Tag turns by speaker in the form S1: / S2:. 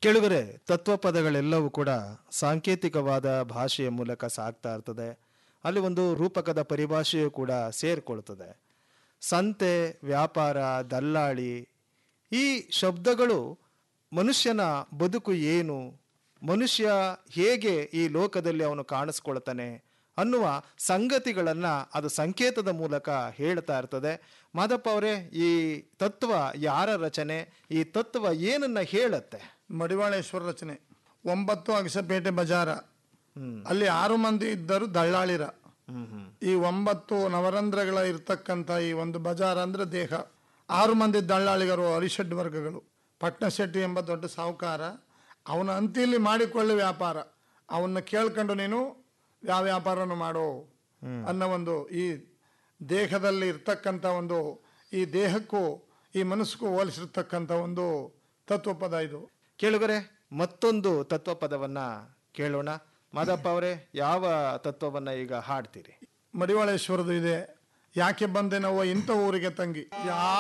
S1: ಕೆಳಗರೆ ತತ್ವಪದಗಳೆಲ್ಲವೂ ಕೂಡ ಸಾಂಕೇತಿಕವಾದ ಭಾಷೆಯ ಮೂಲಕ ಸಾಗ್ತಾ ಇರ್ತದೆ ಅಲ್ಲಿ ಒಂದು ರೂಪಕದ ಪರಿಭಾಷೆಯು ಕೂಡ ಸೇರಿಕೊಳ್ತದೆ ಸಂತೆ ವ್ಯಾಪಾರ ದಲ್ಲಾಳಿ ಈ ಶಬ್ದಗಳು ಮನುಷ್ಯನ ಬದುಕು ಏನು ಮನುಷ್ಯ ಹೇಗೆ ಈ ಲೋಕದಲ್ಲಿ ಅವನು ಕಾಣಿಸ್ಕೊಳ್ತಾನೆ ಅನ್ನುವ ಸಂಗತಿಗಳನ್ನ ಅದು ಸಂಕೇತದ ಮೂಲಕ ಹೇಳ್ತಾ ಇರ್ತದೆ ಮಾದಪ್ಪ ಅವರೇ ಈ ತತ್ವ ಯಾರ ರಚನೆ ಈ ತತ್ವ ಏನನ್ನ ಹೇಳುತ್ತೆ
S2: ಮಡಿವಾಳೇಶ್ವರ ರಚನೆ ಒಂಬತ್ತು ಅಗಸಪೇಟೆ ಬಜಾರ ಅಲ್ಲಿ ಆರು ಮಂದಿ ಇದ್ದರು ದಳ್ಳಾಳಿರ ಈ ಒಂಬತ್ತು ನವರಂಧ್ರಗಳ ಇರ್ತಕ್ಕಂಥ ಈ ಒಂದು ಬಜಾರ ಅಂದ್ರೆ ದೇಹ ಆರು ಮಂದಿ ದಳ್ಳಾಳಿಗರು ಅರಿಷಡ್ ವರ್ಗಗಳು ಪಟ್ನಶೆಟ್ಟಿ ಎಂಬ ದೊಡ್ಡ ಸಾಹುಕಾರ ಅವನ ಅಂತಿಲಿ ಮಾಡಿಕೊಳ್ಳಿ ವ್ಯಾಪಾರ ಅವನ್ನ ಕೇಳ್ಕೊಂಡು ನೀನು ಯಾವ ವ್ಯಾಪಾರವನ್ನು ಮಾಡೋ ಅನ್ನೋ ಒಂದು ಈ ದೇಹದಲ್ಲಿ ಇರ್ತಕ್ಕಂಥ ಒಂದು ಈ ದೇಹಕ್ಕೂ ಈ ಮನಸ್ಸಿಗೂ ಹೋಲಿಸಿರ್ತಕ್ಕಂಥ ಒಂದು ತತ್ವಪದ ಇದು
S1: ಕೇಳುಗರೆ ಮತ್ತೊಂದು ತತ್ವಪದವನ್ನ ಕೇಳೋಣ ಮಾದಪ್ಪ ಅವರೇ ಯಾವ ತತ್ವವನ್ನ ಈಗ ಹಾಡ್ತೀರಿ
S2: ಮಡಿವಾಳೇಶ್ವರದು ಇದೆ ಯಾಕೆ ಬಂದೆ ನಾವು ಇಂಥ ಊರಿಗೆ ತಂಗಿ ಯಾ